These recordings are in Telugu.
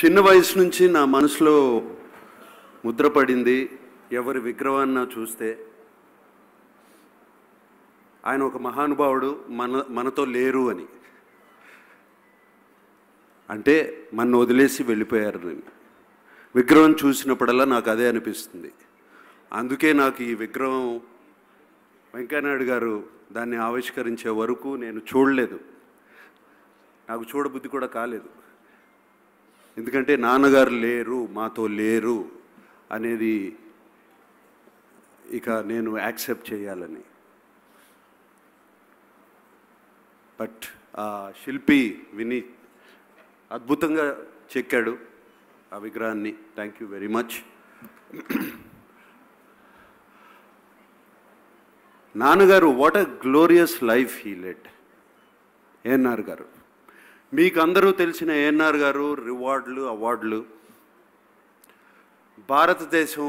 చిన్న వయసు నుంచి నా మనసులో ముద్రపడింది ఎవరి విగ్రహాన్న చూస్తే ఆయన ఒక మహానుభావుడు మన మనతో లేరు అని అంటే మన వదిలేసి వెళ్ళిపోయారు నేను విగ్రహం చూసినప్పుడల్లా నాకు అదే అనిపిస్తుంది అందుకే నాకు ఈ విగ్రహం వెంకయ్యనాయుడు గారు దాన్ని ఆవిష్కరించే వరకు నేను చూడలేదు నాకు చూడబుద్ధి కూడా కాలేదు ఎందుకంటే నాన్నగారు లేరు మాతో లేరు అనేది ఇక నేను యాక్సెప్ట్ చేయాలని బట్ ఆ శిల్పి విని అద్భుతంగా చెక్కాడు ఆ విగ్రహాన్ని థ్యాంక్ యూ వెరీ మచ్ నాన్నగారు what a glorious life he led ANR garu మీకు అందరూ తెలిసిన ఏఎన్ఆర్ గారు రివార్డులు అవార్డులు భారతదేశం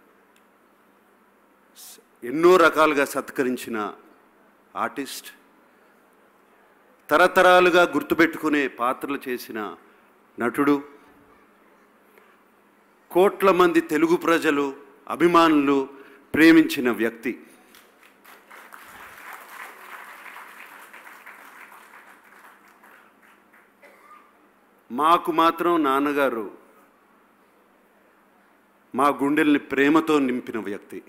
స- ఎన్నో రకాలుగా సత్కరించిన ఆర్టిస్ట్ తరతరాలుగా గుర్తుపెట్టుకునే పాత్రలు చేసిన నటుడు కోట్ల మంది తెలుగు ప్రజలు అభిమానులు ప్రేమించిన వ్యక్తి మాకు మాత్రం నాన్నగారు మా గుండెల్ని ప్రేమతో నింపిన వ్యక్తి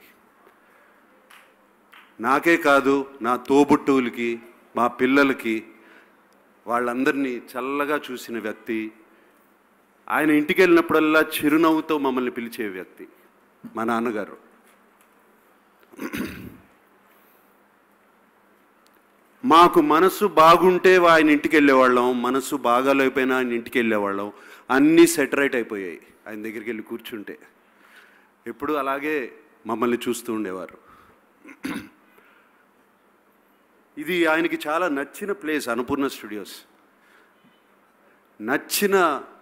నాకే కాదు నా తోబుట్టువులకి మా పిల్లలకి వాళ్ళందరినీ చల్లగా చూసిన వ్యక్తి ఆయన ఇంటికి వెళ్ళినప్పుడల్లా చిరునవ్వుతో మమ్మల్ని పిలిచే వ్యక్తి మా నాన్నగారు మాకు మనసు బాగుంటే ఆయన ఇంటికి వెళ్ళేవాళ్ళం మనసు బాగాలేకపోయినా ఆయన ఇంటికి వెళ్ళేవాళ్ళం అన్నీ సెటరైట్ అయిపోయాయి ఆయన దగ్గరికి వెళ్ళి కూర్చుంటే ఎప్పుడు అలాగే మమ్మల్ని చూస్తూ ఉండేవారు ఇది ఆయనకి చాలా నచ్చిన ప్లేస్ అన్నపూర్ణ స్టూడియోస్ నచ్చిన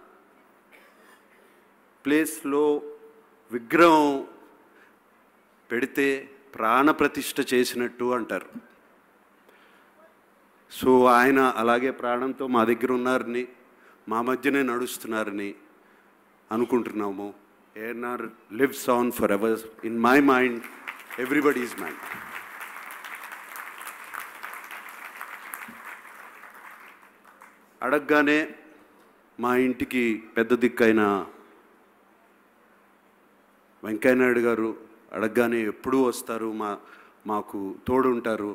ప్లేస్లో విగ్రహం పెడితే ప్రాణప్రతిష్ఠ చేసినట్టు అంటారు సో ఆయన అలాగే ప్రాణంతో మా దగ్గర ఉన్నారని మా మధ్యనే నడుస్తున్నారని అనుకుంటున్నాము ANR lives on for ever in my mind everybody is mind అడగగానే మా ఇంటికి పెద్ద దిక్కైన వెంకయ్యనాయుడు గారు అడగగానే ఎప్పుడూ వస్తారు మా మాకు తోడుంటారు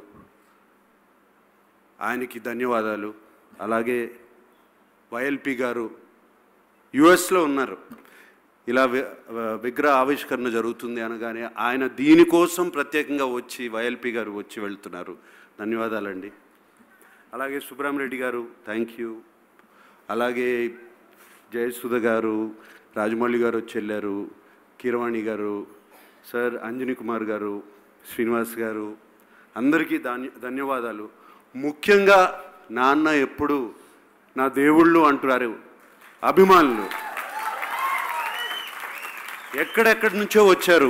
ఆయనకి ధన్యవాదాలు అలాగే వైఎల్పి గారు యుఎస్లో ఉన్నారు ఇలా వి- విగ్రహ ఆవిష్కరణ జరుగుతుంది అనగానే ఆయన దీనికోసం ప్రత్యేకంగా వచ్చి వైఎల్పి గారు వచ్చి వెళ్తున్నారు ధన్యవాదాలండి అలాగే సుబ్రహ్మరెడ్డి గారు థ్యాంక్ యూ అలాగే జయసుధ గారు రాజమౌళి గారు వచ్చి వెళ్ళారు కీరవాణి గారు సార్ అంజనీ కుమార్ గారు శ్రీనివాస్ గారు అందరికీ ధన్య ధన్యవాదాలు ముఖ్యంగా నాన్న ఎప్పుడు నా దేవుళ్ళు అంటున్నారు అభిమానులు ఎక్కడెక్కడి నుంచో వచ్చారు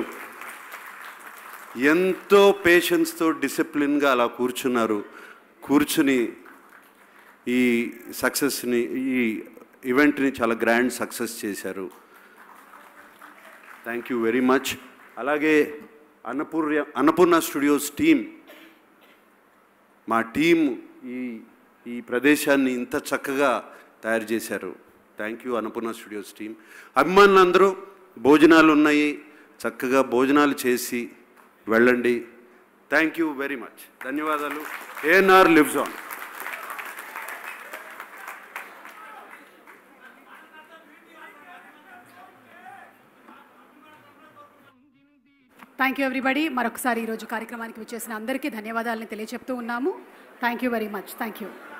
ఎంతో పేషెన్స్తో డిసిప్లిన్గా అలా కూర్చున్నారు కూర్చుని ఈ సక్సెస్ని ఈ ఈవెంట్ని చాలా గ్రాండ్ సక్సెస్ చేశారు థ్యాంక్ యూ వెరీ మచ్ అలాగే అన్నపూర్య అన్నపూర్ణ స్టూడియోస్ టీం మా టీం ఈ ఈ ప్రదేశాన్ని ఇంత చక్కగా తయారు చేశారు thank you Annapurna Studios team అభిమానులందరూ భోజనాలు ఉన్నాయి చక్కగా భోజనాలు చేసి వెళ్ళండి థ్యాంక్ యూ వెరీ మచ్ ధన్యవాదాలు ANR lives on thank you everybody మరొకసారి ఈరోజు కార్యక్రమానికి విచ్చేసిన అందరికీ ధన్యవాదాలను తెలియజెప్తూ ఉన్నాము thank you very much thank you